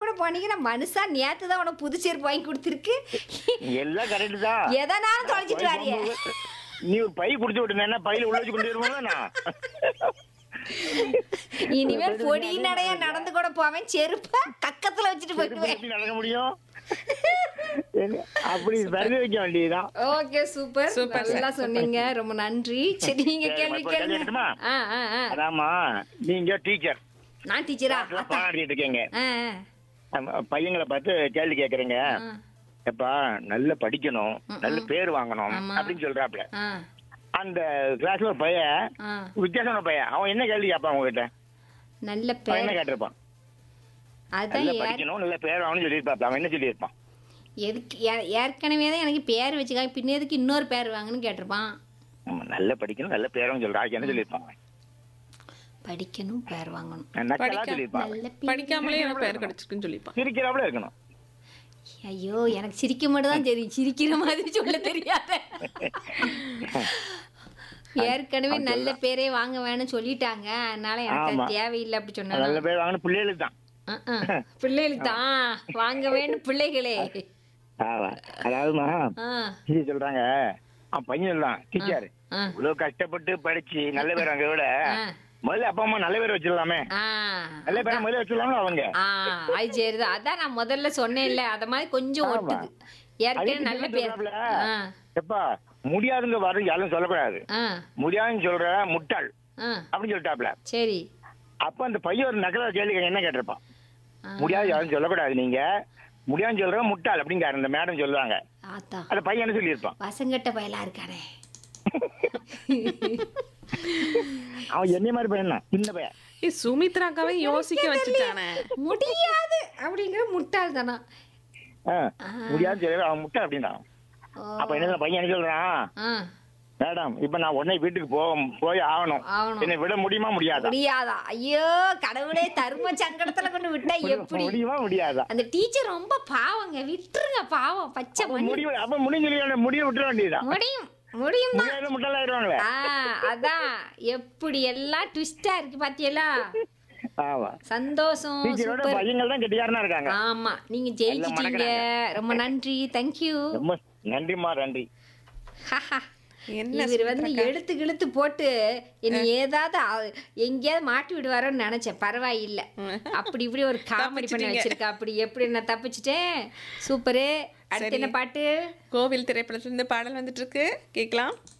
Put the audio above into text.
தெரியாமல போனீங்கன்னா மனுஷா நேத்து தான் உனக்கு புது செருப்பு வாங்கி கொடுத்துருக்கு எல்லாம் கரெக்ட் தான் எதனாலும் தொலைச்சிட்டு வாரியே நீ ஒரு பை குடுத்து விட்டுனா பையில உள்ள வச்சு கொண்டு வருவோம்ல நான் இனிமேல் பொடி நடையா நடந்து கூட போவேன் செருப்ப கக்கத்துல வச்சுட்டு போயிடுவேன் எப்படி நடக்க முடியும் என்ன, அப்படி பறந்து வைக்க வேண்டியதுதான் ஓகே சூப்பர் Super, நல்லா சொன்னீங்க ரொம்ப நன்றி சரி நீங்க சரி, கேள்வி இப்ப கேளுங்க கேட்கட்டுமா? ஆ ஆ ஆ அதாமா நீங்க டீச்சர் நான் டீச்சரா பாடிட்டு இருக்கீங்க ஆ ஆமா, பையங்களை பார்த்து கேள்வி கேக்குறீங்க ஆ எப்பா நல்ல படிக்கணும் நல்ல பேர் வாங்கணும் ஆமா. அப்படின்னு சொல்றாப்ல ஆ அந்த கிளாஸ்ல ஒரு பையன் ஆ வித்தியாசமான பையன் அவன் என்ன கேள்வி கேட்பான் உங்ககிட்ட நல்ல அவன் என்ன பேர் கேட்டிருப்பான் அதான் நல்ல ஏ- படிக்கணும் நல்ல பேர் வாங்கணும்னு சொல்லியிருப்பாப்ல அவன் என்ன சொல்லியிருப்பான் எதுக்கு ஏ- ஏற்கனவே தான் எனக்கு பேர் வச்சுக்காங்க பின்ன எதுக்கு இன்னொரு பேர் வாங்கன்னு கேட்டிருப்பான் ஆமா, நல்ல படிக்கணும் நல்ல பேர் வாங்க சொல்றான் அதுக்கு என்ன சொல்லியிருப்பான் படிக்கணும் பேர் வாங்கணும் நக்கலா படிக்க- சொல்லியிருப்பான் நல்ல பேர் படிக்காமலே எனக்கு பேர் கிடைச்சிருக்குன்னு சொல்லிப்பான் சிரிக்கிறாப்புல இருக்கணும் ஐயோ எனக்கு சிரிக்க மட்டும் தான் தெரியும் சிரிக்கிற மாதிரி சொல்ல தெரியாத ஏற்கனவே நல்ல பேரே வாங்க வேணும்னு சொல்லிட்டாங்க அதனால எனக்கு அது ஆமா. தேவையில்லை அப்படி நல்ல சொன்னாங்க பேர் வாங்கணும் பிள்ளைகளுக்கு தான் பிள்ளைகளுக்கு தான் வாங்க வேண்டும் பிள்ளைகளே ஆமா அதாவதுமா ஆ டீச்சர் சொல்றாங்க அவன் பையன் சொல்றான் டீச்சர் ஆ இவ்வளவு கஷ்டப்பட்டு படிச்சு நல்ல பேர் வாங்க விட ஆ. முதல்ல அப்பா அம்மா நல்ல பேர் வச்சிடலாமே ஆ நல்ல பேரை முதல்ல வச்சிடலாம்ல அவங்க ஆ அது சரிதான் அதான் நான் முதல்ல சொன்னேன்ல அத மாதிரி கொஞ்சம் ஆமா. ஒட்டுது ஏற்கனவே அதுக்கு நல்ல என்ன பேர் சொல்றாப்புல? ஆ எப்பா முடியாதுங்க வரும் யாரும் சொல்லக்கூடாது ஆ முடியாதுன்னு சொல்ற முட்டாள் ஆ அப்படின்னு சொல்லிட்டாப்ல சரி அப்ப அந்த பையன் ஒரு நக்கலா கேள்வி என்ன கேட்டிருப்பான் ஆ. முடியாது யாரும் சொல்லக்கூடாது நீங்க முடியாதுன்னு சொல்ற முட்டாள் அப்படிங்காரு இந்த மேடம் சொல்லுவாங்க ஆத்தா அந்த பையன் என்ன சொல்லியிருப்பான் வசங்கட்ட பயலா இருக்கானே அவன் என்னைய மாதிரி பையன் தான் சின்ன பையன் ஏய் சுமித்ராக்காவே யோசிக்க வச்சுட்டானே முடியாது அப்படிங்கிற முட்டாள் தானா ஆ, முடியாதுன்னு சொல்லி அவன் முட்டாள் அப்படின்னா ஓ. அப்ப என்ன பையன் என்ன சொல்றான் ஆ மேடம் இப்ப நான் உடனே வீட்டுக்கு போ போய் ஆகணும் ஆகணும். என்னை விட முடியுமா முடியாதா முடியாதா ஐயோ கடவுளே தர்ம சங்கடத்துல கொண்டு விட்டா எப்படி முடியுமா முடியாதா அந்த டீச்சர் ரொம்ப பாவங்க விட்டுருங்க பாவம் பச்சை மணி முடிவு அப்ப முடிஞ்சு முடிய விட்டுற வேண்டியதா முடியும் முடியும் தான் முடியாத முட்டாளாயிருவாங்களே ஆ அதான் எப்படி எல்லாம் ட்விஸ்டா இருக்கு பாத்தியலா ஆமா சந்தோஷம் டீச்சரோட சூப்பர் பையங்கள் தான் கெட்டிக்காரனா இருக்காங்க ஆமா நீங்க ஜெயிச்சிட்டீங்க ரொம்ப நன்றி தேங்க்யூ ரொம்ப நன்றிம்மா நன்றி என்ன இவர் வந்து எழுத்து கிழுத்து போட்டு என்னை ஏதாவது அ- எங்கேயாவது மாட்டி விடுவாரோன்னு நினைச்சேன் பரவாயில்லை அப்படி இப்படி ஒரு காமெடி பண்ணி தப்பிச்சிட்டீங்க. வச்சிருக்கா அப்படி எப்படி நான் தப்பிச்சிட்டேன் சூப்பரு அடுத்து சரி. என்ன பாட்டு கோவில் திரைப்படத்துல இருந்து பாடல் வந்துட்டு இருக்கு கேட்கலாம்